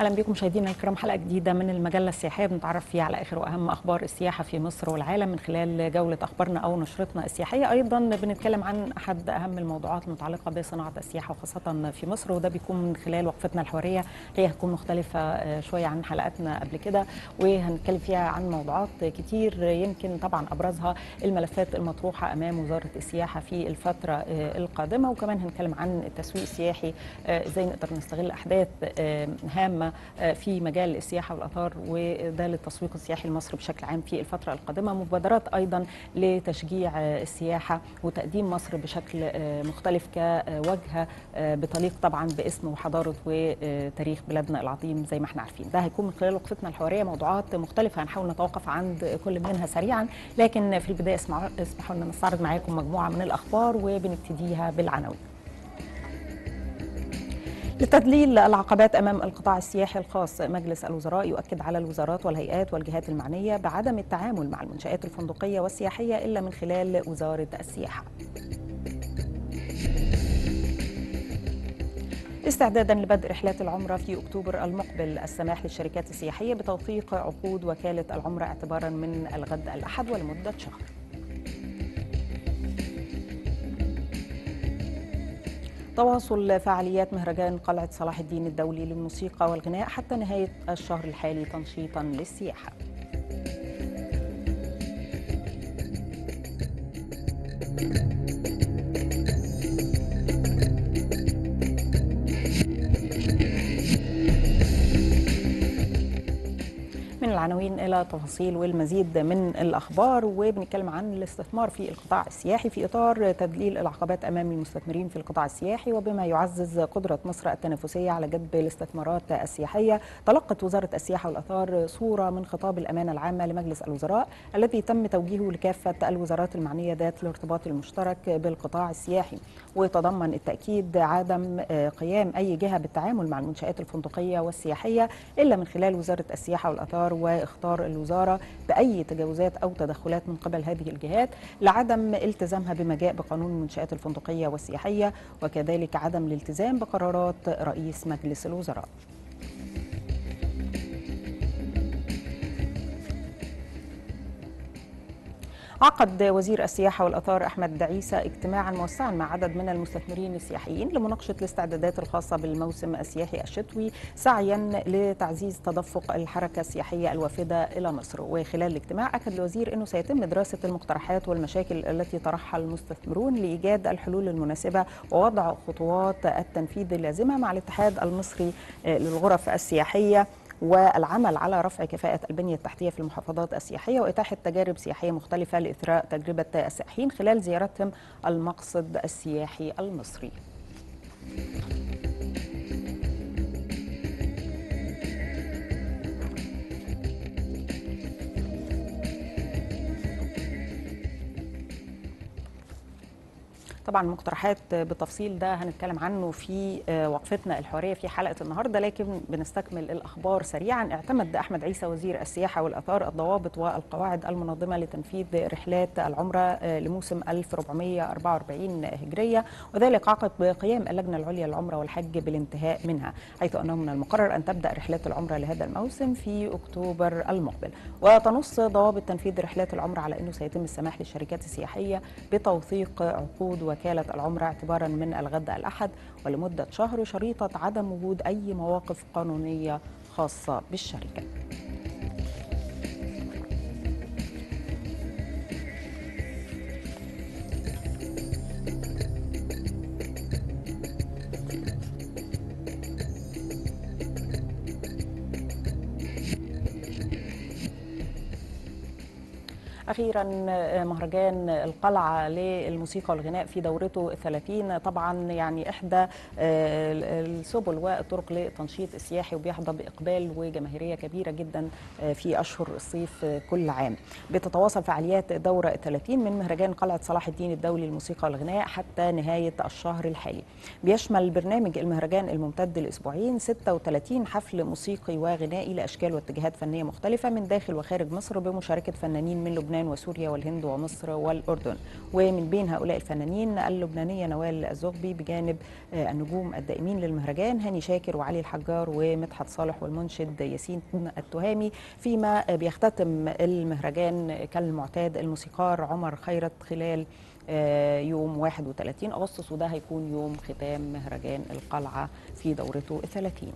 اهلا بكم مشاهدينا الكرام حلقه جديده من المجله السياحيه بنتعرف فيها على اخر واهم اخبار السياحه في مصر والعالم من خلال جوله اخبارنا او نشرتنا السياحيه ايضا بنتكلم عن احد اهم الموضوعات المتعلقه بصناعه السياحه وخاصه في مصر وده بيكون من خلال وقفتنا الحواريه هي هتكون مختلفه شويه عن حلقاتنا قبل كده وهنتكلم فيها عن موضوعات كتير يمكن طبعا ابرزها الملفات المطروحه امام وزاره السياحه في الفتره القادمه وكمان هنتكلم عن التسويق السياحي ازاي نقدر نستغل احداث هامه في مجال السياحه والاثار وده للتسويق السياحي لمصر بشكل عام في الفتره القادمه مبادرات ايضا لتشجيع السياحه وتقديم مصر بشكل مختلف كوجهه بتليق طبعا باسم وحضاره وتاريخ بلادنا العظيم زي ما احنا عارفين ده هيكون من خلال وقفتنا الحواريه موضوعات مختلفه هنحاول نتوقف عند كل منها سريعا لكن في البدايه اسمحوا لنا نستعرض معاكم مجموعه من الاخبار وبنبتديها بالعناوين لتذليل العقبات امام القطاع السياحي الخاص مجلس الوزراء يؤكد على الوزارات والهيئات والجهات المعنيه بعدم التعامل مع المنشات الفندقيه والسياحيه الا من خلال وزاره السياحه استعدادا لبدء رحلات العمره في اكتوبر المقبل السماح للشركات السياحيه بتوثيق عقود وكاله العمره اعتبارا من الغد الاحد ولمده شهر تواصل فعاليات مهرجان قلعة صلاح الدين الدولي للموسيقى والغناء حتى نهاية الشهر الحالي تنشيطا للسياحة من العناوين الى تفاصيل والمزيد من الاخبار وبنتكلم عن الاستثمار في القطاع السياحي في اطار تذليل العقبات امام المستثمرين في القطاع السياحي وبما يعزز قدره مصر التنافسيه على جذب الاستثمارات السياحيه تلقت وزاره السياحه والاثار صوره من خطاب الامانه العامه لمجلس الوزراء الذي تم توجيهه لكافه الوزارات المعنيه ذات الارتباط المشترك بالقطاع السياحي وتضمن التاكيد عدم قيام اي جهه بالتعامل مع المنشات الفندقيه والسياحيه الا من خلال وزاره السياحه والاثار واختار الوزاره باي تجاوزات او تدخلات من قبل هذه الجهات لعدم التزامها بما جاء بقانون المنشات الفندقيه والسياحيه وكذلك عدم الالتزام بقرارات رئيس مجلس الوزراء. عقد وزير السياحة والأثار أحمد عيسى اجتماعا موسعا مع عدد من المستثمرين السياحيين لمناقشة الاستعدادات الخاصة بالموسم السياحي الشتوي سعيا لتعزيز تدفق الحركة السياحية الوافدة إلى مصر وخلال الاجتماع أكد الوزير أنه سيتم دراسة المقترحات والمشاكل التي طرحها المستثمرون لإيجاد الحلول المناسبة ووضع خطوات التنفيذ اللازمة مع الاتحاد المصري للغرف السياحية والعمل على رفع كفاءة البنية التحتية في المحافظات السياحية وإتاحة تجارب سياحية مختلفة لإثراء تجربة السائحين خلال زيارتهم المقصد السياحي المصري. طبعا مقترحات بالتفصيل ده هنتكلم عنه في وقفتنا الحواريه في حلقه النهارده لكن بنستكمل الاخبار سريعا اعتمد احمد عيسى وزير السياحه والاثار الضوابط والقواعد المنظمه لتنفيذ رحلات العمره لموسم 1444 هجريه وذلك عقب قيام اللجنه العليا للعمره والحج بالانتهاء منها حيث انه من المقرر ان تبدا رحلات العمره لهذا الموسم في اكتوبر المقبل وتنص ضوابط تنفيذ رحلات العمره على انه سيتم السماح للشركات السياحيه بتوثيق عقود وكالة العمرة اعتبارا من الغد الأحد ولمدة شهر شريطة عدم وجود أي مواقف قانونية خاصة بالشركة اخيرا مهرجان القلعه للموسيقى والغناء في دورته الثلاثين طبعا يعني احدى السبل والطرق للتنشيط السياحي وبيحظى باقبال وجماهيريه كبيره جدا في اشهر الصيف كل عام بتتواصل فعاليات الدوره الثلاثين من مهرجان قلعه صلاح الدين الدولي للموسيقى والغناء حتى نهايه الشهر الحالي بيشمل برنامج المهرجان الممتد لاسبوعين 36 حفل موسيقي وغنائي لاشكال واتجاهات فنيه مختلفه من داخل وخارج مصر بمشاركه فنانين من لبنان لبنان وسوريا والهند ومصر والأردن ومن بين هؤلاء الفنانين اللبنانية نوال الزغبي بجانب النجوم الدائمين للمهرجان هاني شاكر وعلي الحجار ومدحت صالح والمنشد ياسين التهامي فيما بيختتم المهرجان كالمعتاد الموسيقار عمر خيرت خلال يوم 31 أغسطس وده هيكون يوم ختام مهرجان القلعة في دورته الثلاثين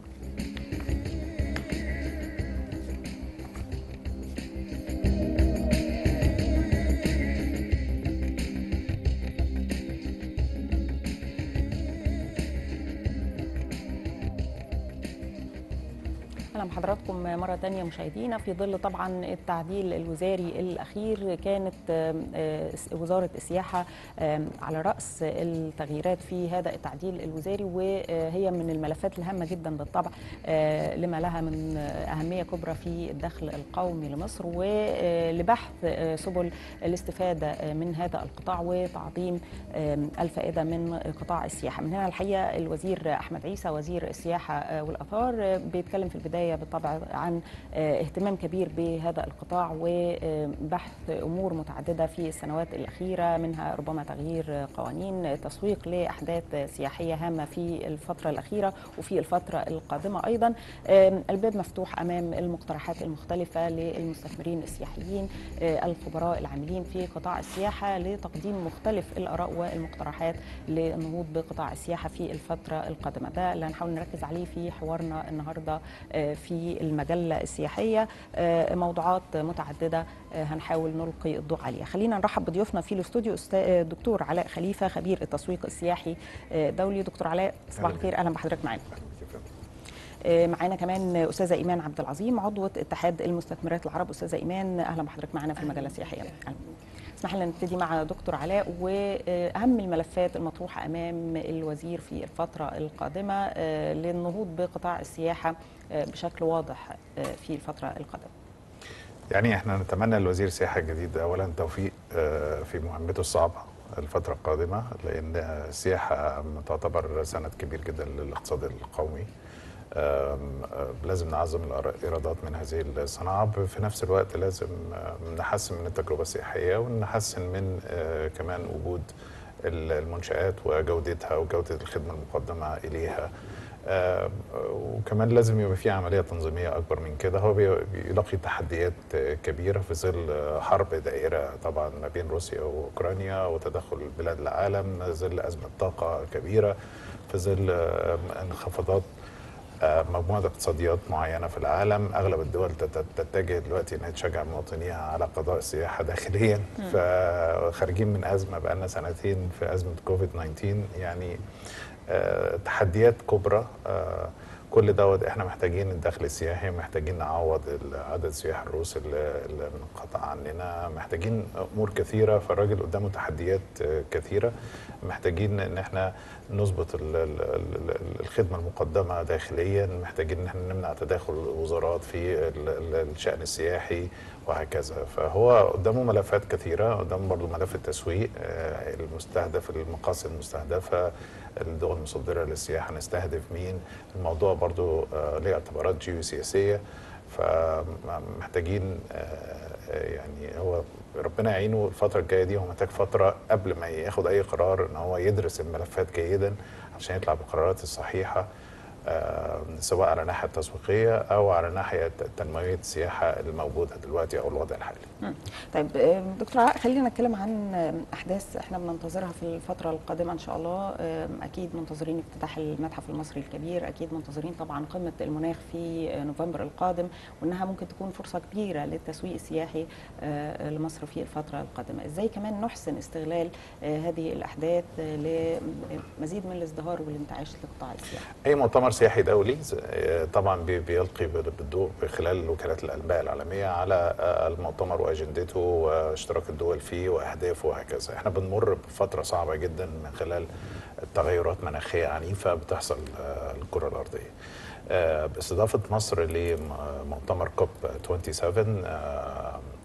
اهلا بحضراتكم مره تانية مشاهدينا في ظل طبعا التعديل الوزاري الاخير كانت وزاره السياحه على راس التغييرات في هذا التعديل الوزاري وهي من الملفات الهامه جدا بالطبع لما لها من اهميه كبرى في الدخل القومي لمصر ولبحث سبل الاستفاده من هذا القطاع وتعظيم الفائده من قطاع السياحه من هنا الحقيقه الوزير احمد عيسى وزير السياحه والاثار بيتكلم في البدايه بالطبع عن اهتمام كبير بهذا القطاع وبحث امور متعدده في السنوات الاخيره منها ربما تغيير قوانين تسويق لاحداث سياحيه هامه في الفتره الاخيره وفي الفتره القادمه ايضا الباب مفتوح امام المقترحات المختلفه للمستثمرين السياحيين الخبراء العاملين في قطاع السياحه لتقديم مختلف الاراء والمقترحات للنهوض بقطاع السياحه في الفتره القادمه ده اللي هنحاول نركز عليه في حوارنا النهارده في المجلة السياحية موضوعات متعددة هنحاول نلقي الضوء عليها خلينا نرحب بضيوفنا في الاستوديو الدكتور علاء خليفة خبير التسويق السياحي دولي دكتور علاء صباح الخير أهلا بحضرتك معانا معانا كمان استاذه ايمان عبد العظيم عضوه اتحاد المستثمرات العرب استاذه ايمان اهلا بحضرتك معانا في المجله السياحيه اسمح لنا نبتدي مع دكتور علاء واهم الملفات المطروحه امام الوزير في الفتره القادمه للنهوض بقطاع السياحه بشكل واضح في الفتره القادمه. يعني احنا نتمنى لوزير السياحه الجديد اولا توفيق في مهمته الصعبه الفتره القادمه لان السياحه تعتبر سند كبير جدا للاقتصاد القومي. لازم نعظم الايرادات من هذه الصناعه في نفس الوقت لازم نحسن من التجربه السياحيه ونحسن من كمان وجود المنشات وجودتها وجوده الخدمه المقدمه اليها وكمان لازم يبقى في عمليه تنظيميه اكبر من كده هو بيلاقي تحديات كبيره في ظل حرب دائره طبعا ما بين روسيا واوكرانيا وتدخل بلاد العالم ظل ازمه طاقه كبيره في ظل انخفاضات مجموعه اقتصاديات معينه في العالم اغلب الدول تتجه دلوقتي انها تشجع مواطنيها على قضاء السياحه داخليا فخارجين من ازمه بقى لنا سنتين في ازمه كوفيد 19 يعني تحديات كبرى كل دوت احنا محتاجين الدخل السياحي محتاجين نعوض عدد السياح الروس اللي, اللي انقطع عننا محتاجين امور كثيره فالراجل قدامه تحديات كثيره محتاجين ان احنا نظبط الخدمه المقدمه داخليا محتاجين ان احنا نمنع تداخل الوزارات في الشان السياحي وهكذا فهو قدامه ملفات كثيره قدامه برضه ملف التسويق المستهدف المقاصد المستهدفه الدول المصدره للسياحه نستهدف مين الموضوع برضو ليه اعتبارات جيوسياسيه فمحتاجين يعني هو ربنا يعينه الفتره الجايه دي هو محتاج فتره قبل ما ياخد اي قرار ان هو يدرس الملفات جيدا عشان يطلع بالقرارات الصحيحه سواء على الناحيه التسويقيه او على ناحيه تنميه السياحه الموجوده دلوقتي او الوضع الحالي. طيب دكتور علاء خلينا نتكلم عن احداث احنا بننتظرها في الفتره القادمه ان شاء الله اكيد منتظرين افتتاح المتحف المصري الكبير اكيد منتظرين طبعا قمه المناخ في نوفمبر القادم وانها ممكن تكون فرصه كبيره للتسويق السياحي لمصر في الفتره القادمه ازاي كمان نحسن استغلال هذه الاحداث لمزيد من الازدهار والانتعاش لقطاع السياحه اي مؤتمر سياحي دولي طبعا بيلقي بالضوء خلال وكالات الانباء العالميه على المؤتمر واجندته واشتراك الدول فيه واهدافه وهكذا احنا بنمر بفتره صعبه جدا من خلال تغيرات مناخيه عنيفه بتحصل الكره الارضيه باستضافه مصر لمؤتمر كوب 27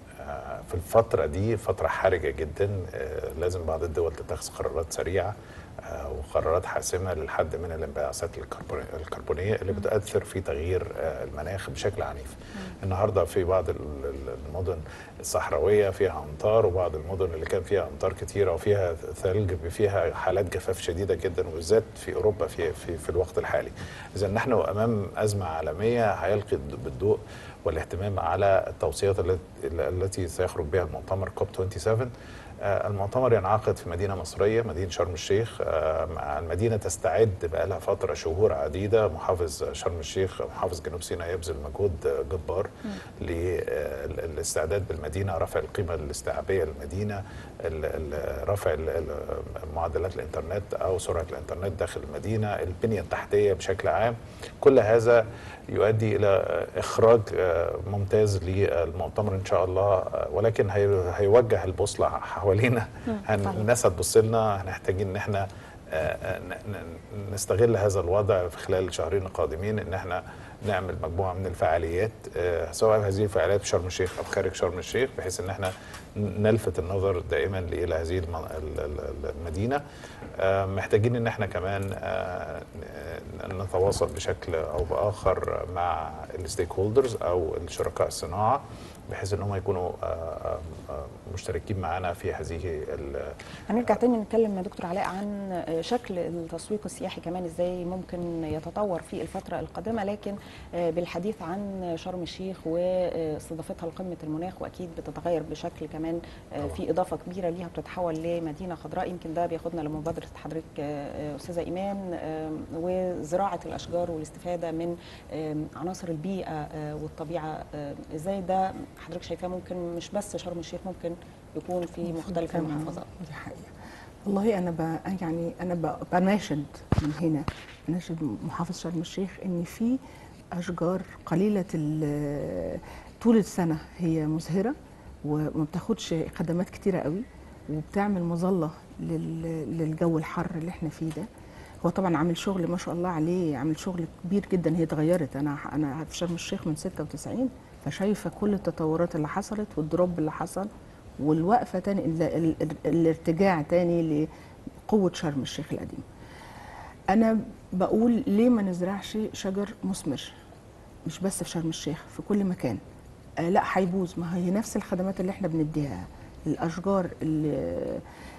في الفترة دي فترة حرجة جدا لازم بعض الدول تتخذ قرارات سريعة آه، وقرارات حاسمه للحد من الانبعاثات الكربون- الكربونيه اللي بتاثر في تغيير آه، المناخ بشكل عنيف. النهارده في بعض ال- ال- المدن الصحراويه فيها امطار وبعض المدن اللي كان فيها امطار كتيره وفيها ثلج فيها حالات جفاف شديده جدا وبالذات في اوروبا في في, في الوقت الحالي. اذا نحن امام ازمه عالميه هيلقي بالضوء والاهتمام على التوصيات التي التي سيخرج بها المؤتمر كوب 27 آه، المؤتمر ينعقد في مدينه مصريه مدينه شرم الشيخ آه، مع المدينه تستعد بقى لها فتره شهور عديده محافظ شرم الشيخ محافظ جنوب سيناء يبذل مجهود آه، جبار للاستعداد بالمدينه رفع القيمه الاستيعابيه للمدينه ال- ال- رفع ال- ال- معدلات الانترنت او سرعه الانترنت داخل المدينه البنيه التحتيه بشكل عام كل هذا يؤدي الى اخراج آه، ممتاز للمؤتمر ان شاء الله آه، ولكن هي- هيوجه البوصله حوالينا هن- صحيح. الناس هتبص لنا هنحتاجين ان احنا آه، آه، ن- ن- نستغل هذا الوضع في خلال الشهرين القادمين ان احنا نعمل مجموعه من الفعاليات آه، سواء هذه الفعاليات في شرم الشيخ او خارج شرم الشيخ بحيث ان احنا ن- نلفت النظر دائما الى هذه الم- ال- ال- المدينه آه، محتاجين ان احنا كمان آه، ن- نتواصل بشكل او باخر مع الستيك هولدرز او الشركاء الصناعه بحيث ان هم يكونوا آه، آه، آه، مشتركين معنا في هذه ال- هنرجع تاني نتكلم يا دكتور علاء عن شكل التسويق السياحي كمان ازاي ممكن يتطور في الفتره القادمه لكن بالحديث عن شرم الشيخ واستضافتها لقمه المناخ واكيد بتتغير بشكل كمان في اضافه كبيره ليها بتتحول لمدينه خضراء يمكن ده بياخدنا لمبادره حضرتك استاذه ايمان وزراعه الاشجار والاستفاده من عناصر البيئه والطبيعه ازاي ده حضرتك شايفاه ممكن مش بس شرم الشيخ ممكن يكون في مختلف تمام. المحافظات دي حقيقه والله انا ب... يعني انا ب... بناشد من هنا بناشد محافظ شرم الشيخ ان في اشجار قليله ال... طول السنه هي مزهره وما بتاخدش خدمات كتيره قوي وبتعمل مظله لل... للجو الحر اللي احنا فيه ده هو طبعا عامل شغل ما شاء الله عليه عامل شغل كبير جدا هي اتغيرت انا انا في شرم الشيخ من 96 فشايفه كل التطورات اللي حصلت والدروب اللي حصل والوقفه تاني ال ال ال الارتجاع تاني لقوه شرم الشيخ القديم انا بقول ليه ما نزرعش شجر مثمر مش بس في شرم الشيخ في كل مكان آه لا هيبوظ ما هي نفس الخدمات اللي احنا بنديها الاشجار ال-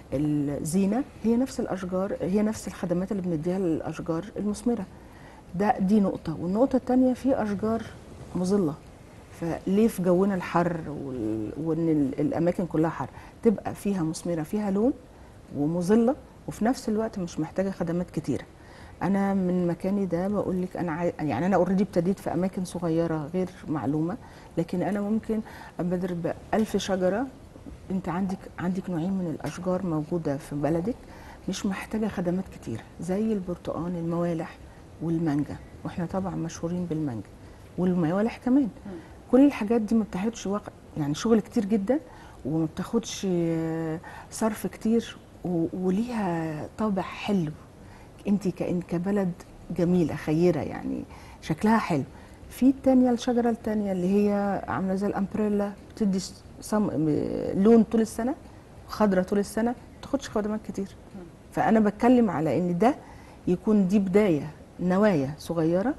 الزينه هي نفس الاشجار هي نفس الخدمات اللي بنديها للاشجار المثمره ده دي نقطه والنقطه الثانيه في اشجار مظله فليه في جونا الحر وال- وان ال- الاماكن كلها حر تبقى فيها مثمره فيها لون ومظله وفي نفس الوقت مش محتاجه خدمات كتيره انا من مكاني ده بقول لك انا عاي... يعني انا اوريدي ابتديت في اماكن صغيره غير معلومه لكن انا ممكن ابادر ب 1000 شجره انت عندك عندك نوعين من الاشجار موجوده في بلدك مش محتاجه خدمات كتير زي البرتقال الموالح والمانجا واحنا طبعا مشهورين بالمانجا والموالح كمان كل الحاجات دي ما بتاخدش وقت يعني شغل كتير جدا وما بتاخدش آه، صرف كتير و- وليها طابع حلو انت كأن كبلد جميله خيره يعني شكلها حلو في التانية الشجرة التانية اللي هي عاملة زي الأمبريلا بتدي صم... لون طول السنة خضرة طول السنة ما تاخدش خدمات كتير فأنا بتكلم على إن ده يكون دي بداية نوايا صغيرة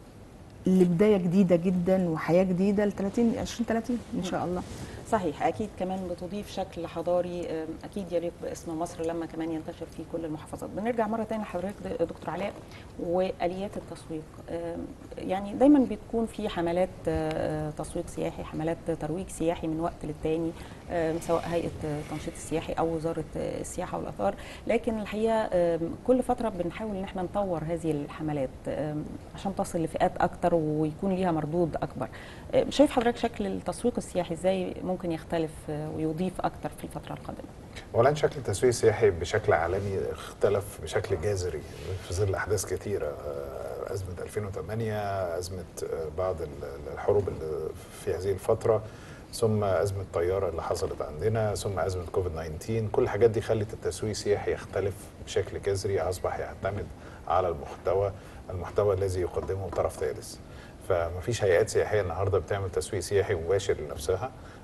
لبداية جديدة جدا وحياة جديدة ل 30 20 30 إن شاء الله صحيح اكيد كمان بتضيف شكل حضاري أم، اكيد يليق باسم مصر لما كمان ينتشر في كل المحافظات بنرجع مره تانية لحضرتك د- دكتور علاء واليات التسويق أم، يعني دايما بتكون في حملات آه، تسويق سياحي حملات ترويج سياحي من وقت للتاني أم، سواء هيئه التنشيط السياحي او وزاره السياحه والاثار لكن الحقيقه أم، كل فتره بنحاول ان احنا نطور هذه الحملات أم، عشان تصل لفئات اكتر ويكون ليها مردود اكبر أم، شايف حضرتك شكل التسويق السياحي ازاي ممكن يختلف آه، ويضيف اكتر في الفتره القادمه اولا شكل التسويق السياحي بشكل عالمي اختلف بشكل جذري في ظل احداث كثيره آه، ازمه 2008 ازمه آه، بعض ال- الحروب اللي في هذه الفتره ثم ازمه الطياره اللي حصلت عندنا ثم ازمه كوفيد 19 كل الحاجات دي خلت التسويق السياحي يختلف بشكل جذري اصبح يعتمد على المحتوى المحتوى الذي يقدمه طرف ثالث فمفيش هيئات سياحيه النهارده بتعمل تسويق سياحي مباشر لنفسها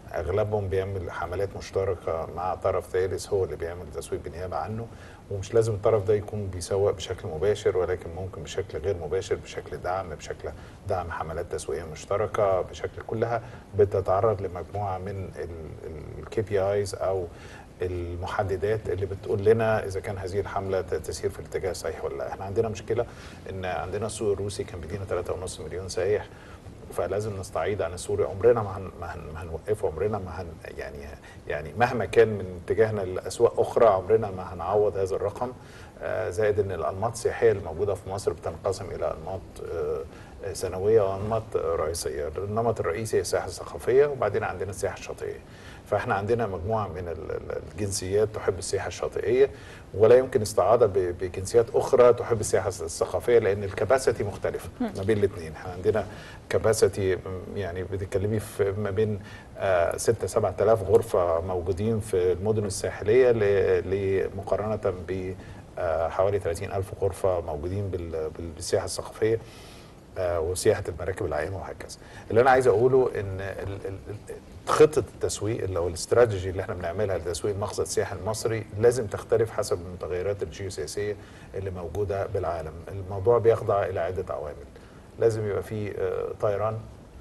اغلبهم بيعمل حملات مشتركه مع طرف ثالث هو اللي بيعمل تسويق بالنيابه عنه ومش لازم الطرف ده يكون بيسوق بشكل مباشر ولكن ممكن بشكل غير مباشر بشكل دعم بشكل دعم حملات تسويقيه مشتركه بشكل كلها بتتعرض لمجموعه من الكي بي ايز او المحددات اللي بتقول لنا اذا كان هذه الحمله تسير في الاتجاه الصحيح ولا لا احنا عندنا مشكله ان عندنا السوق الروسي كان بيدينا 3.5 مليون سائح فلازم نستعيد عن السوري عمرنا ما هن ما, هن ما هنوقفه عمرنا ما هن يعني يعني مهما كان من اتجاهنا لاسواق اخرى عمرنا ما هنعوض هذا الرقم آه زائد ان الانماط السياحيه اللي موجوده في مصر بتنقسم الى انماط آه سنويه وانماط رئيسيه النمط الرئيسي هي السياحه الثقافيه وبعدين عندنا السياحه الشاطئيه فاحنا عندنا مجموعه من الجنسيات تحب السياحه الشاطئيه ولا يمكن استعاضه بجنسيات اخرى تحب السياحه الثقافيه لان الكباسيتي مختلفه ما بين الاثنين احنا عندنا كباسيتي يعني بتتكلمي في ما بين 6 7000 غرفه موجودين في المدن الساحليه مقارنه ب حوالي 30000 غرفه موجودين بالسياحه الثقافيه وسياحه المراكب العائمه وهكذا. اللي انا عايز اقوله ان خطه التسويق اللي هو الاستراتيجي اللي احنا بنعملها لتسويق المقصد السياحي المصري لازم تختلف حسب المتغيرات الجيوسياسيه اللي موجوده بالعالم. الموضوع بيخضع الى عده عوامل. لازم يبقى في طيران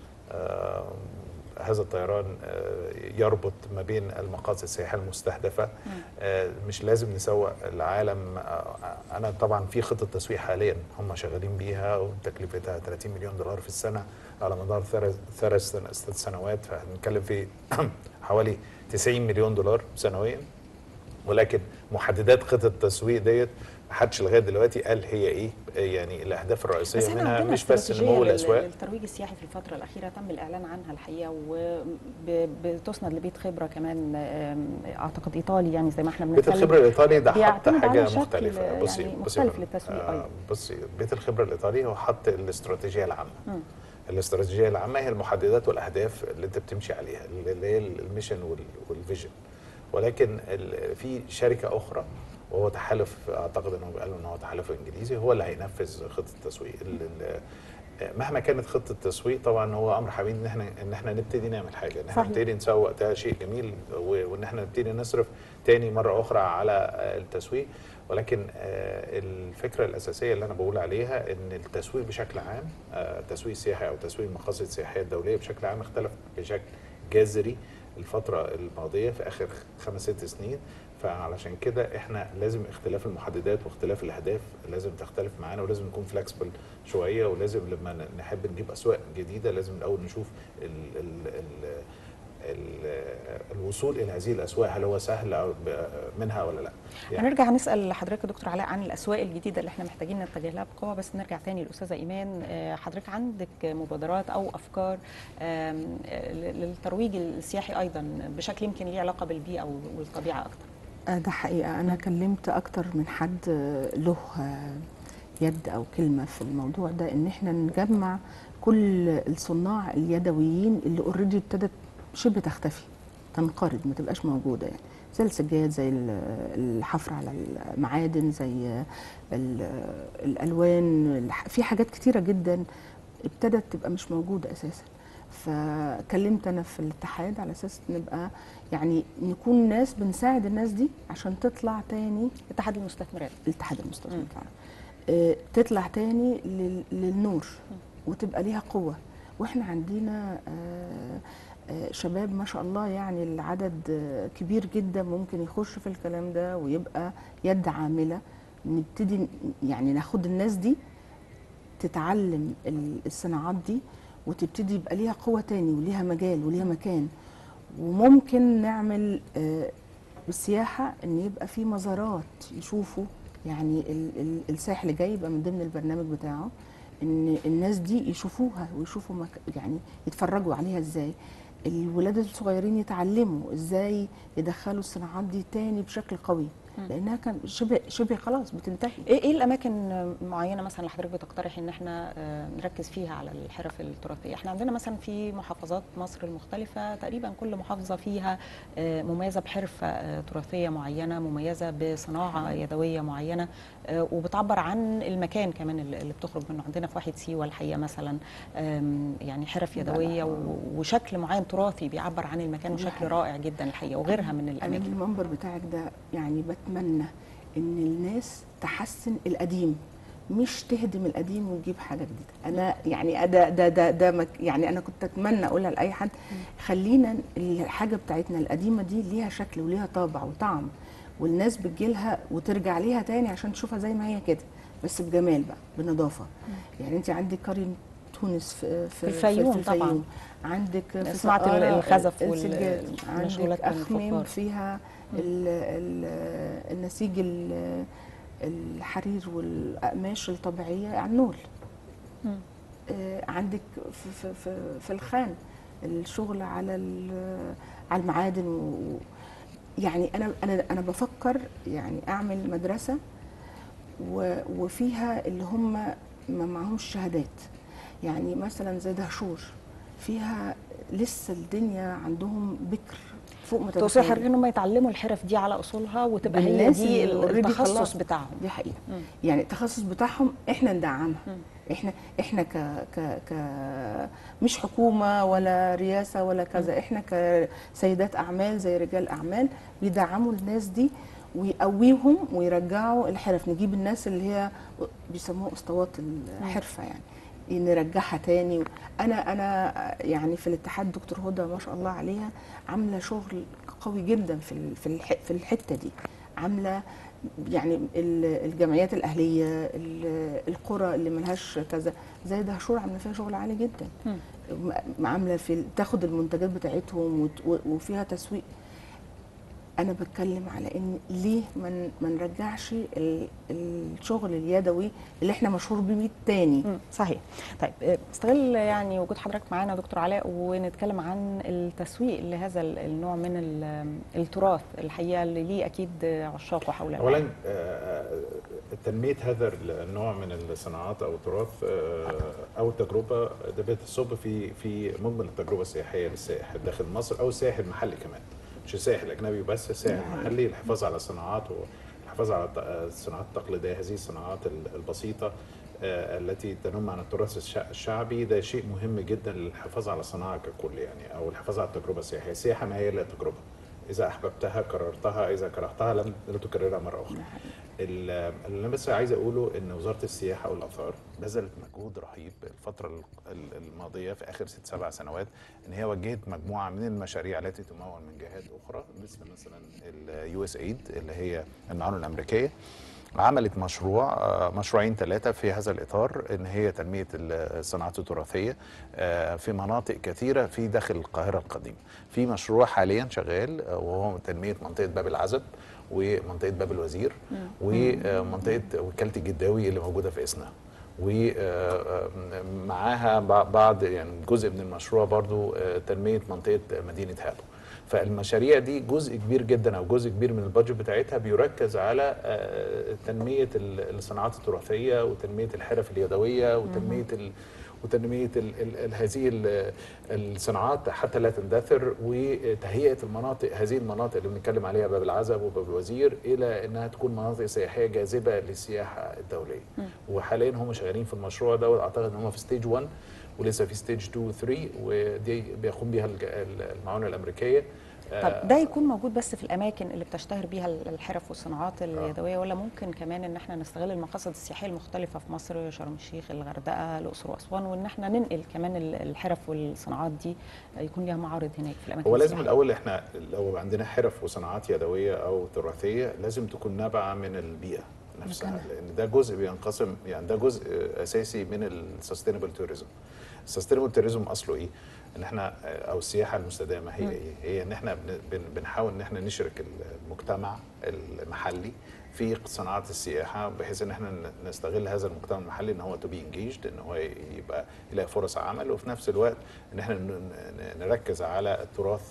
هذا الطيران يربط ما بين المقاصد السياحيه المستهدفه مش لازم نسوق العالم انا طبعا في خطه تسويق حاليا هم شغالين بيها وتكلفتها 30 مليون دولار في السنه على مدار ثلاث سنوات فهنتكلم في حوالي 90 مليون دولار سنويا ولكن محددات خطه التسويق ديت ما حدش لغايه دلوقتي قال هي ايه يعني الاهداف الرئيسيه منها مش بس نمو الاسواق الترويج السياحي في الفتره الاخيره تم الاعلان عنها الحقيقه وبتسند لبيت خبره كمان اعتقد ايطالي يعني زي ما احنا بنتكلم بيت الخبره الايطالي ده حط حاجه مختلفه يعني بصي بصي مختلف للتسويق آه بصي بيت الخبره الايطالي هو حط الاستراتيجيه العامه م. الاستراتيجيه العامه هي المحددات والاهداف اللي انت بتمشي عليها اللي هي الميشن والفيجن ولكن في شركه اخرى وهو تحالف اعتقد انهم قالوا ان هو تحالف انجليزي هو اللي هينفذ خطه التسويق مهما كانت خطه التسويق طبعا هو امر حميد ان احنا ان احنا نبتدي نعمل حاجه ان احنا نبتدي نسوق ده شيء جميل وان احنا نبتدي نصرف تاني مره اخرى على التسويق ولكن الفكره الاساسيه اللي انا بقول عليها ان التسويق بشكل عام التسويق السياحي او تسويق المقاصد السياحيه الدوليه بشكل عام اختلف بشكل جذري الفتره الماضيه في اخر خمس ست سنين فعلشان كده احنا لازم اختلاف المحددات واختلاف الاهداف لازم تختلف معانا ولازم نكون فلكسبل شويه ولازم لما نحب نجيب اسواق جديده لازم الاول نشوف ال ال ال ال الوصول الى هذه الاسواق هل هو سهل منها ولا لا يعني هنرجع نسال حضرتك دكتور علاء عن الاسواق الجديده اللي احنا محتاجين نتجه لها بقوه بس نرجع تاني للاستاذه ايمان حضرتك عندك مبادرات او افكار للترويج السياحي ايضا بشكل يمكن ليه علاقه بالبيئه والطبيعه اكتر ده حقيقه انا كلمت اكتر من حد له يد او كلمه في الموضوع ده ان احنا نجمع كل الصناع اليدويين اللي اوريدي ابتدت شبه تختفي تنقرض ما تبقاش موجوده يعني زي السجاد زي الحفر على المعادن زي الالوان في حاجات كتيره جدا ابتدت تبقى مش موجوده اساسا فكلمت انا في الاتحاد على اساس نبقى يعني نكون ناس بنساعد الناس دي عشان تطلع تاني اتحاد المستثمرات الاتحاد المستثمرات اه تطلع تاني للنور وتبقى ليها قوه واحنا عندنا اه شباب ما شاء الله يعني العدد كبير جدا ممكن يخش في الكلام ده ويبقى يد عامله نبتدي يعني ناخد الناس دي تتعلم الصناعات دي وتبتدي يبقى ليها قوه تاني وليها مجال وليها مكان وممكن نعمل بالسياحه ان يبقى في مزارات يشوفوا يعني السائح اللي جاي يبقى من ضمن البرنامج بتاعه ان الناس دي يشوفوها ويشوفوا مك... يعني يتفرجوا عليها ازاي الولاد الصغيرين يتعلموا ازاي يدخلوا الصناعات دي تاني بشكل قوي لانها كان شبه شبه خلاص بتنتهي ايه ايه الاماكن معينه مثلا اللي حضرتك بتقترحي ان احنا آه، نركز فيها على الحرف التراثيه احنا عندنا مثلا في محافظات مصر المختلفه تقريبا كل محافظه فيها آه، مميزه بحرفه آه، تراثيه معينه مميزه بصناعه يدويه معينه آه، وبتعبر عن المكان كمان اللي اللي بتخرج منه عندنا في واحد سيوه الحقيقه مثلا آم، يعني حرف يدويه و- وشكل معين تراثي بيعبر عن المكان دي وشكل حقيقة. رائع جدا الحقيقه وغيرها من انا الاماكن المنبر بتاعك ده يعني بتمنى ان الناس تحسن القديم مش تهدم القديم وتجيب حاجه جديده انا يعني ده ده ده, ده مك- يعني انا كنت اتمنى اقولها لاي حد خلينا الحاجه بتاعتنا القديمه دي ليها شكل وليها طابع وطعم والناس بتجيلها وترجع ليها تاني عشان تشوفها زي ما هي كده بس بجمال بقى بنظافه يعني انت عندك قريه تونس في في الفيوم في طبعاً. عندك في سمعت سقارة الخزف وال- السجاد. المشغولات عندك بين اخميم الفخار. فيها ال ال النسيج ال- الحرير والقماش الطبيعيه على النول مم. آه، عندك في, في, في, في الخان الشغل على ال- على المعادن و يعني انا انا انا بفكر يعني اعمل مدرسه و- وفيها اللي هم ما معهمش شهادات يعني مثلا زي دهشور فيها لسه الدنيا عندهم بكر فوق ما توصي تتخيل. حضرتك ان هم يتعلموا الحرف دي على اصولها وتبقى هي بالناس دي اللي already التخصص خلاص. بتاعهم دي حقيقه مم. يعني التخصص بتاعهم احنا ندعمها مم. احنا احنا ك ك ك مش حكومه ولا رئاسه ولا كذا احنا كسيدات اعمال زي رجال اعمال بيدعموا الناس دي ويقويهم ويرجعوا الحرف نجيب الناس اللي هي بيسموها اسطوات الحرفه يعني نرجعها تاني انا انا يعني في الاتحاد دكتور هدى ما شاء الله عليها عامله شغل قوي جدا في ال- في الح- في الحته دي عامله يعني ال- الجمعيات الاهليه ال- القرى اللي ملهاش كذا زي دهشور عامله فيها شغل عالي جدا مم. م- عامله في تاخد المنتجات بتاعتهم وت- و- وفيها تسويق انا بتكلم على ان ليه ما ن- ما نرجعش ال- الشغل اليدوي اللي احنا مشهور بيه تاني مم، صحيح طيب آه، استغل يعني وجود حضرتك معانا دكتور علاء ونتكلم عن التسويق لهذا ال- النوع من ال- التراث الحقيقه اللي ليه اكيد عشاقه حول العالم. اولا آه، تنميه هذا النوع من الصناعات او التراث آه، او التجربه ده بتصب في في مجمل التجربه السياحيه للسائح داخل مصر او السائح المحلي كمان مش السائح الاجنبي بس السائح المحلي الحفاظ على الصناعات والحفاظ على الت- الصناعات التقليديه هذه الصناعات ال- البسيطه آه، التي تنم عن التراث الش- الشعبي ده شيء مهم جدا للحفاظ على الصناعه ككل يعني او الحفاظ على التجربه السياحيه السياحه ما هي الا تجربه اذا احببتها كررتها اذا كرهتها لن لن تكررها مره اخرى ال- اللي انا بس عايز اقوله ان وزاره السياحه والاثار بذلت مجهود رهيب الفتره ال- ال- الماضيه في اخر ست سبع سنوات ان هي وجهت مجموعه من المشاريع التي تمول من جهات اخرى مثل مثلا اليو اس ايد اللي هي المعونه الامريكيه عملت مشروع آه، مشروعين ثلاثة في هذا الإطار إن هي تنمية الصناعات التراثية آه، في مناطق كثيرة في داخل القاهرة القديمة في مشروع حاليا شغال آه، وهو تنمية منطقة باب العزب ومنطقة باب الوزير ومنطقة وكالة الجداوي اللي موجودة في إسنا ومعاها بعض يعني جزء من المشروع برضو آه، تنمية منطقة مدينة هابو فالمشاريع دي جزء كبير جدا او جزء كبير من البادجت بتاعتها بيركز على آه، تنميه ال- الصناعات التراثيه وتنميه الحرف اليدويه وتنميه ال وتنميه ال ال ال هذه ال- الصناعات حتى لا تندثر وتهيئه المناطق هذه المناطق اللي بنتكلم عليها باب العزب وباب الوزير الى انها تكون مناطق سياحيه جاذبه للسياحه الدوليه وحاليا هم شغالين في المشروع ده واعتقد ان هم في ستيج 1 ولسه في ستيج 2 و 3 ودي بيقوم بها الج- المعونه الامريكيه طب ده يكون موجود بس في الاماكن اللي بتشتهر بيها الحرف والصناعات اليدويه ولا ممكن كمان ان احنا نستغل المقاصد السياحيه المختلفه في مصر شرم الشيخ الغردقه الاقصر واسوان وان احنا ننقل كمان ال- الحرف والصناعات دي يكون ليها معارض هناك في الاماكن هو لازم السياحية. الاول احنا لو عندنا حرف وصناعات يدويه او تراثيه لازم تكون نابعه من البيئه نفسها مكانها. لان ده جزء بينقسم يعني ده جزء اساسي من السستينبل توريزم السستينبل توريزم اصله ايه ان احنا او السياحه المستدامه هي ايه هي ان احنا بن- بن- بنحاول ان احنا نشرك المجتمع المحلي في صناعات السياحه بحيث ان احنا ن- نستغل هذا المجتمع المحلي ان هو تو بي انجيجد ان هو يبقى يلاقي فرص عمل وفي نفس الوقت ان احنا ن- ن- نركز على التراث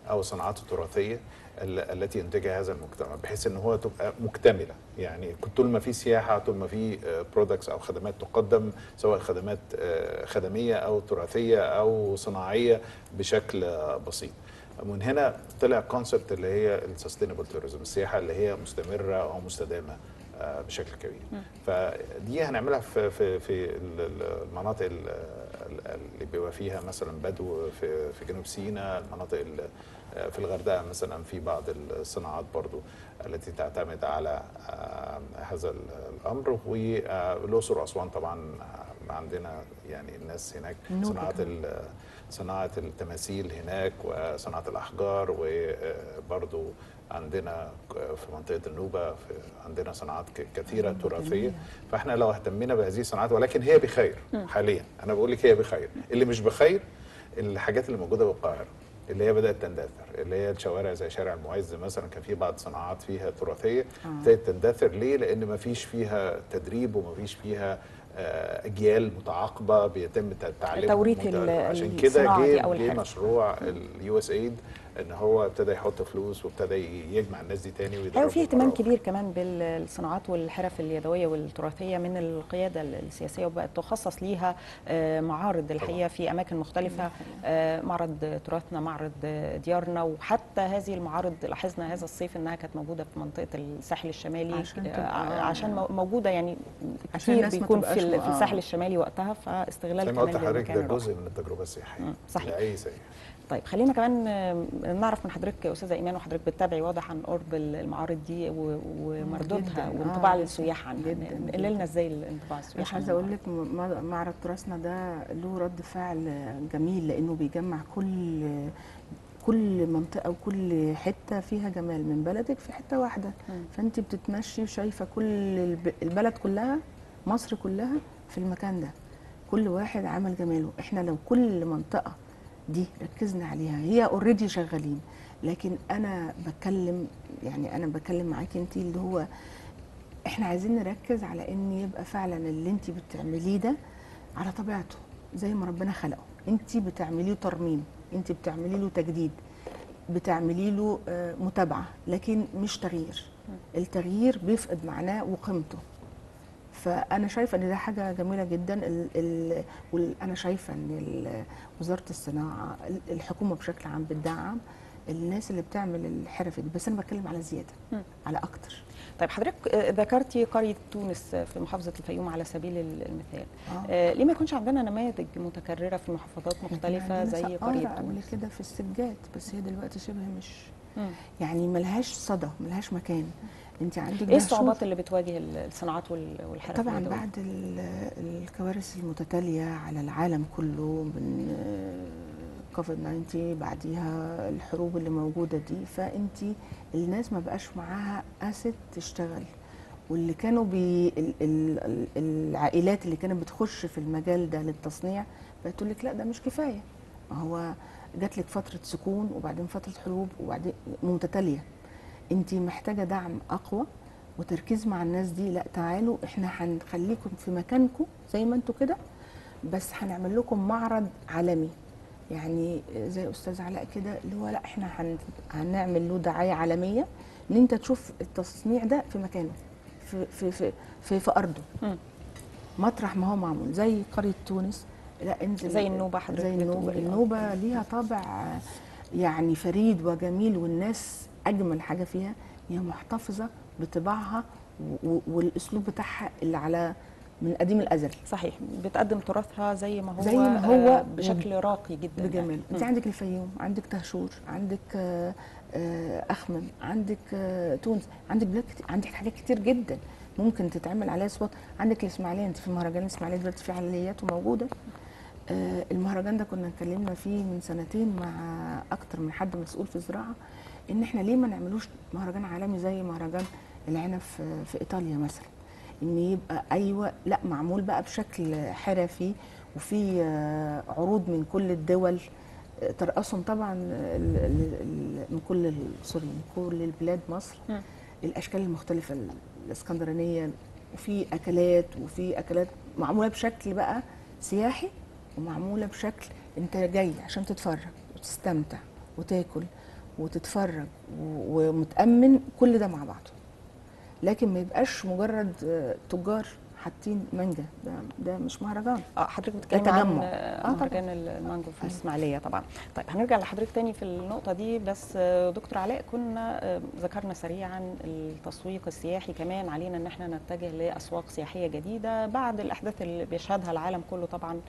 او الصناعات التراثيه ال- التي ينتجها هذا المجتمع بحيث ان هو تبقى مكتمله يعني طول ما في سياحه طول ما في برودكتس او خدمات تقدم سواء خدمات آه، خدميه او تراثيه او صناعيه بشكل آه، بسيط من هنا طلع كونسبت اللي هي السستينبل توريزم السياحه اللي هي مستمره او مستدامه آه، بشكل كبير فدي هنعملها في في في ال- ال- المناطق ال- ال- اللي بيبقى فيها مثلا بدو في في جنوب سيناء المناطق ال- في الغردقه مثلا في بعض الصناعات برضو التي تعتمد على آه، هذا الامر والاقصر واسوان طبعا آه، عندنا يعني الناس هناك النوبة صناعات كمان. ال- صناعه التماثيل هناك وصناعه الاحجار وبرضو عندنا في منطقه النوبه في عندنا صناعات ك- كثيره النوبة تراثيه جميلة. فاحنا لو اهتمينا بهذه الصناعات ولكن هي بخير حاليا انا بقول لك هي بخير اللي مش بخير الحاجات اللي موجوده بالقاهره اللي هي بدات تندثر اللي هي الشوارع زي شارع المعز مثلا كان في بعض صناعات فيها تراثيه آه. ابتدت تندثر ليه؟ لان ما فيش فيها تدريب وما فيش فيها آه، اجيال متعاقبه بيتم تعليم توريث ال- عشان كده الصناعة دي جه أو جه الحرف. مشروع اليو اس ايد ان هو ابتدى يحط فلوس وابتدى يجمع الناس دي تاني ويدربهم ايوه في اهتمام مرة أخرى. كبير كمان بالصناعات والحرف اليدويه والتراثيه من القياده السياسيه وبقت تخصص ليها آه، معارض الحقيقه في اماكن مختلفه آه، معرض تراثنا معرض ديارنا وحتى هذه المعارض لاحظنا هذا الصيف انها كانت موجوده في منطقه الساحل الشمالي عشان آه، تبقى- عشان مو- موجوده يعني عشان كتير الناس ما بيكون في تبقاش ال- في م- الساحل آه. الشمالي وقتها فاستغلال زي ما قلت كمان لحضرتك للمكان ده الراقي. جزء من التجربه السياحيه مم، صحيح. لاي سياح طيب خلينا كمان آه، نعرف من حضرتك يا استاذه ايمان وحضرتك بتتابعي واضح عن قرب المعارض دي و- ومردودها جداً. وانطباع آه، للسياح عنها جداً، نقل لنا جداً. ازاي الانطباع السياحي مش عن عايزه اقول المعارض؟ لك م- معرض تراثنا ده له رد فعل جميل لانه بيجمع كل كل منطقه وكل حته فيها جمال من بلدك في حته واحده مم. فانت بتتمشي وشايفه كل الب- البلد كلها مصر كلها في المكان ده كل واحد عمل جماله احنا لو كل منطقه دي ركزنا عليها هي اوريدي شغالين لكن انا بتكلم يعني انا بتكلم معاكي انت اللي هو احنا عايزين نركز على ان يبقى فعلا اللي انت بتعمليه ده على طبيعته زي ما ربنا خلقه انت بتعملي له ترميم انت بتعملي له تجديد بتعملي له آه، متابعه لكن مش تغيير التغيير بيفقد معناه وقيمته فانا شايفه ان ده حاجه جميله جدا ال ال وال- انا شايفه ان ال- وزاره الصناعه ال- الحكومه بشكل عام بتدعم الناس اللي بتعمل الحرف دي بس انا بتكلم على زياده مم. على اكتر طيب حضرتك آه، ذكرتي قريه تونس في محافظه الفيوم على سبيل ال- المثال آه. آه، ليه ما يكونش عندنا نماذج متكرره في محافظات إحنا مختلفه عندنا زي سقارة قريه قبل تونس كده في السجاد بس هي دلوقتي شبه مش مم. يعني ملهاش صدى ملهاش مكان انت عندك ايه دهشور. الصعوبات اللي بتواجه ال- الصناعات وال- والحرف طبعا اليدوية؟ بعد ال- الكوارث المتتاليه على العالم كله من كوفيد 19 بعديها الحروب اللي موجوده دي فانت الناس ما بقاش معاها اسيد تشتغل واللي كانوا بي ال- ال- ال- العائلات اللي كانت بتخش في المجال ده للتصنيع بقت تقول لك لا ده مش كفايه ما هو جات لك فتره سكون وبعدين فتره حروب وبعدين متتاليه انت محتاجه دعم اقوى وتركيز مع الناس دي لا تعالوا احنا هنخليكم في مكانكم زي ما انتوا كده بس هنعمل لكم معرض عالمي يعني زي استاذ علاء كده اللي هو لا احنا هن هنعمل له دعايه عالميه ان انت تشوف التصنيع ده في مكانه في في في في, في ارضه مم. مطرح ما هو معمول زي قريه تونس لا انزل زي النوبة حضرتك زي النوبه بتقولي. النوبه ليها طابع يعني فريد وجميل والناس اجمل حاجه فيها هي محتفظه بطباعها و- و- والاسلوب بتاعها اللي على من قديم الازل صحيح بتقدم تراثها زي ما هو زي ما هو آه، بشكل راقي جدا بجمال يعني. انت مم. عندك الفيوم عندك تهشور عندك آه، آه، اخمم عندك آه، تونس عندك بلاد كتير عندك حاجات كتير جدا ممكن تتعمل عليها صوت عندك الاسماعيليه انت في مهرجان الاسماعيليه دلوقتي في عمليات وموجوده آه، المهرجان ده كنا اتكلمنا فيه من سنتين مع اكتر من حد مسؤول في الزراعه ان احنا ليه ما نعملوش مهرجان عالمي زي مهرجان العنب في, في ايطاليا مثلا ان يبقى ايوه لا معمول بقى بشكل حرفي وفي آه، عروض من كل الدول آه، ترأسهم طبعا ال- ال- ال- من كل ال- سوري من كل البلاد مصر مم. الاشكال المختلفه ال- الاسكندرانيه وفي اكلات وفي اكلات معموله بشكل بقى سياحي ومعموله بشكل انت جاي عشان تتفرج وتستمتع وتاكل وتتفرج و- ومتامن كل ده مع بعضه لكن ما يبقاش مجرد آه، تجار حاطين مانجا ده, ده مش مهرجان اه حضرتك بتتكلمي عن تجمع. آه، آه طبعاً. مهرجان المانجو في الاسماعيليه طبعا طيب هنرجع لحضرتك تاني في النقطه دي بس آه، دكتور علاء كنا آه، ذكرنا سريعا التسويق السياحي كمان علينا ان احنا نتجه لاسواق سياحيه جديده بعد الاحداث اللي بيشهدها العالم كله طبعا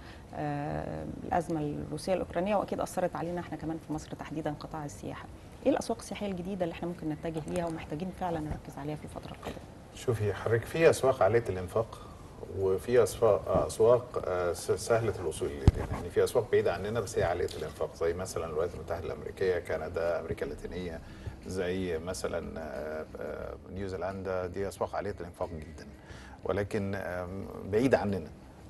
آه، الازمه الروسيه الاوكرانيه واكيد اثرت علينا احنا كمان في مصر تحديدا قطاع السياحه ايه الاسواق السياحيه الجديده اللي احنا ممكن نتجه ليها ومحتاجين فعلا نركز عليها في الفتره القادمه شوفي حضرتك في اسواق عاليه الانفاق وفي اسواق اسواق آه، س- سهله الوصول اليها يعني في اسواق بعيده عننا بس هي عاليه الانفاق زي مثلا الولايات المتحده الامريكيه كندا امريكا اللاتينيه زي مثلا آه، آه، نيوزيلندا دي اسواق عاليه الانفاق جدا ولكن آم، بعيده عننا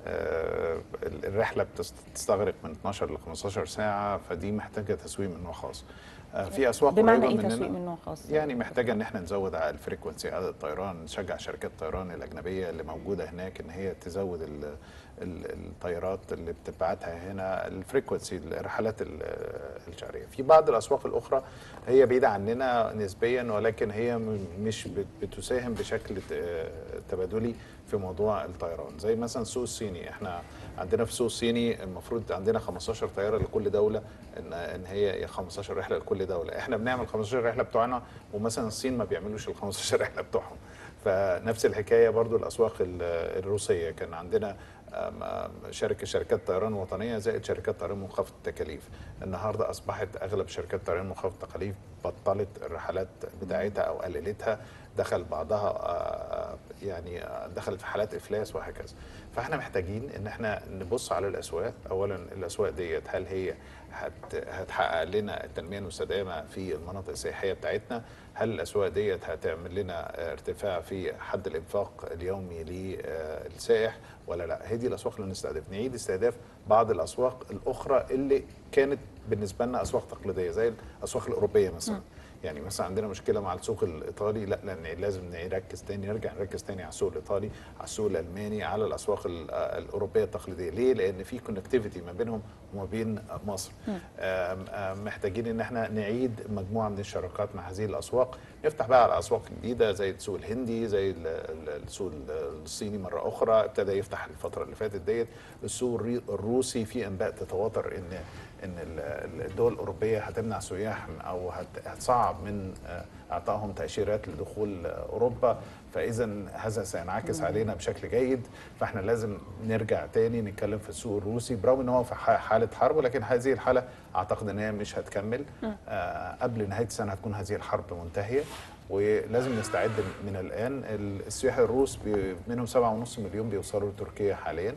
آه، الرحله بتست- بتستغرق من 12 ل 15 ساعه فدي محتاجه تسويق من نوع خاص آه، في اسواق بمعنى قريبة ايه مننا. تسويق من نوع خاص يعني محتاجه ان احنا نزود على الفريكونسي عدد الطيران نشجع شركات الطيران الاجنبيه اللي موجوده هناك ان هي تزود ال ال الطيارات اللي بتبعتها هنا الفريكونسي الرحلات ال- الشهريه في بعض الاسواق الاخرى هي بعيده عننا نسبيا ولكن هي م- مش بت- بتساهم بشكل ت- تبادلي في موضوع الطيران زي مثلا السوق الصيني احنا عندنا في السوق الصيني المفروض عندنا 15 طياره لكل دوله ان ان هي 15 رحله لكل دوله احنا بنعمل 15 رحله بتوعنا ومثلا الصين ما بيعملوش ال 15 رحله بتوعهم فنفس الحكايه برضو الاسواق ال- الروسيه كان عندنا آم، آم، شركه شركات طيران وطنيه زائد شركات طيران منخفض التكاليف النهارده اصبحت اغلب شركات طيران منخفض التكاليف بطلت الرحلات بتاعتها او قللتها دخل بعضها آه، يعني آه، دخلت في حالات افلاس وهكذا فاحنا محتاجين ان احنا نبص على الاسواق اولا الاسواق ديت هل هي هت هتحقق لنا التنميه المستدامه في المناطق السياحيه بتاعتنا هل الاسواق ديت هتعمل لنا آه، ارتفاع في حد الانفاق اليومي للسائح ولا لا هي دي الاسواق اللي نستهدف نعيد استهداف بعض الاسواق الاخرى اللي كانت بالنسبه لنا اسواق تقليديه زي الاسواق الاوروبيه مثلا يعني مثلا عندنا مشكله مع السوق الايطالي لا لان لازم نركز تاني نرجع نركز تاني على السوق الايطالي على السوق الالماني على الاسواق ال- الاوروبيه التقليديه ليه لان في كونكتيفيتي ما بينهم وما بين مصر آم، آم، محتاجين ان احنا نعيد مجموعه من الشراكات مع هذه الاسواق نفتح بقى على اسواق جديده زي السوق الهندي زي ال- ال- السوق الصيني مره اخرى ابتدى يفتح الفتره اللي فاتت ديت السوق الري- الروسي في انباء تتواتر ان ان ال- الدول الاوروبيه هتمنع سياح او هت- هتصعب من آه، اعطائهم تاشيرات لدخول آه، اوروبا فاذا هذا سينعكس علينا بشكل جيد فاحنا لازم نرجع تاني نتكلم في السوق الروسي برغم ان هو في ح- حاله حرب ولكن هذه الحاله اعتقد ان هي مش هتكمل آه، قبل نهايه السنه هتكون هذه الحرب منتهيه ولازم نستعد من الان السياح الروس بي- منهم 7.5 مليون بيوصلوا لتركيا حاليا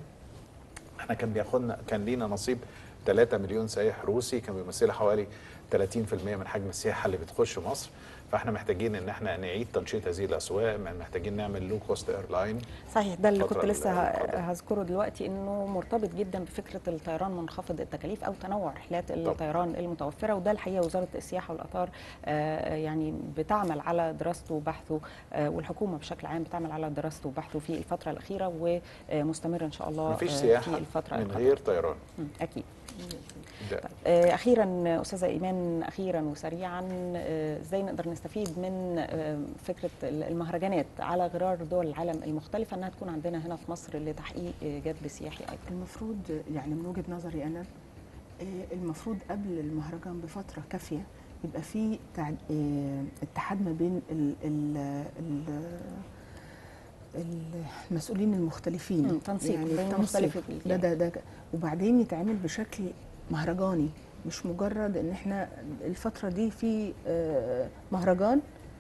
احنا كان بياخدنا كان لينا نصيب 3 مليون سائح روسي كان بيمثلوا حوالي 30% من حجم السياحه اللي بتخش مصر فاحنا محتاجين ان احنا نعيد تنشيط هذه الاسواق محتاجين نعمل لو كوست ايرلاين صحيح ده اللي الفترة كنت لسه ه- القادمة. هذكره دلوقتي انه مرتبط جدا بفكره الطيران منخفض التكاليف او تنوع رحلات الطيران المتوفره وده الحقيقه وزاره السياحه والاثار آه، يعني بتعمل على دراسته وبحثه آه، والحكومه بشكل عام بتعمل على دراسته وبحثه في الفتره الاخيره ومستمر ان شاء الله مفيش آه، سياحه في الفتره من القادمة. غير طيران مم، اكيد ده آه، اخيرا استاذه ايمان اخيرا وسريعا آه، ازاي نقدر نستفيد من آه، فكره المهرجانات على غرار دول العالم المختلفه انها تكون عندنا هنا في مصر لتحقيق آه، جذب سياحي ايضا المفروض يعني من وجهه نظري انا آه، المفروض قبل المهرجان بفتره كافيه يبقى في تع- آه، اتحاد ما بين ال ال ال المسؤولين المختلفين مم، تنسيق بين التنسيق. مختلف ده الجهات. ده ده وبعدين يتعمل بشكل مهرجاني مش مجرد ان احنا الفتره دي في آه، مهرجان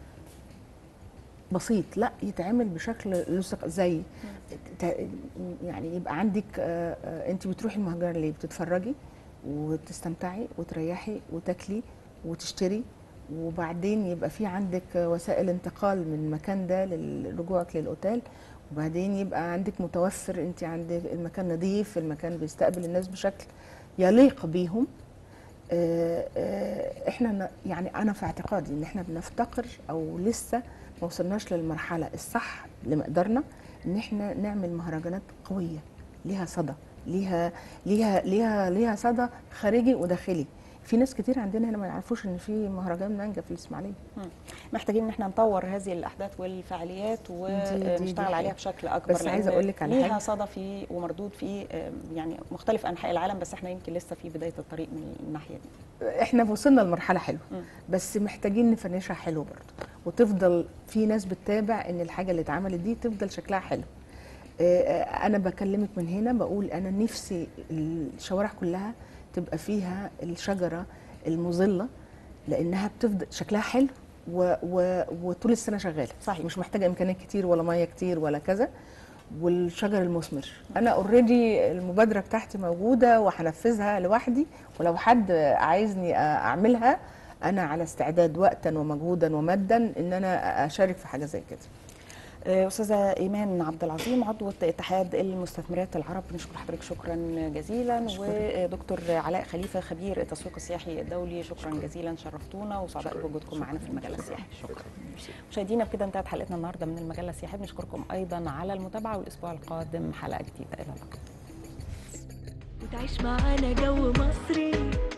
بسيط لا يتعمل بشكل لصق زي ت- يعني يبقى عندك آه، آه، انت بتروحي المهرجان ليه بتتفرجي وتستمتعي وتريحي وتاكلي وتشتري وبعدين يبقى في عندك آه، وسائل انتقال من المكان ده لرجوعك للاوتيل وبعدين يبقى عندك متوفر انت عندك المكان نظيف المكان بيستقبل الناس بشكل يليق بيهم آه، آه، احنا ن- يعني انا في اعتقادي ان احنا بنفتقر او لسه ما وصلناش للمرحله الصح لمقدارنا ان احنا نعمل مهرجانات قويه ليها صدى ليها ليها ليها ليها صدى خارجي وداخلي في ناس كتير عندنا هنا ما يعرفوش ان في مهرجان مانجا في الاسماعيليه محتاجين ان احنا نطور هذه الاحداث والفعاليات دي- دي ونشتغل عليها حقيقة. بشكل اكبر بس عايزة لأن أقول لك على ليها حاجة. صدى في ومردود في آه، يعني مختلف انحاء العالم بس احنا يمكن لسه في بدايه الطريق من الناحيه دي احنا وصلنا لمرحله حلوه مم. بس محتاجين نفنشها حلو برضه وتفضل في ناس بتتابع ان الحاجه اللي اتعملت دي تفضل شكلها حلو آه، آه، انا بكلمك من هنا بقول انا نفسي الشوارع كلها تبقى فيها الشجره المظله لانها بتفضل شكلها حلو و و وطول السنه شغاله صحيح. مش محتاجه امكانيات كتير ولا ميه كتير ولا كذا والشجر المثمر انا اوريدي المبادره بتاعتي موجوده وهنفذها لوحدي ولو حد عايزني اعملها انا على استعداد وقتا ومجهودا ومادا ان انا اشارك في حاجه زي كده آه، استاذه ايمان عبد العظيم عضوه اتحاد المستثمرات العرب بنشكر حضرتك شكرا جزيلا ودكتور علاء خليفه خبير التسويق السياحي الدولي شكرا جزيلا شرفتونا وسعداء بوجودكم معنا في المجله السياحيه شكرا مشاهدينا بكده انتهت حلقتنا النهارده من المجله السياحيه بنشكركم ايضا على المتابعه والاسبوع القادم حلقه جديده الى اللقاء وتعيش معانا جو مصري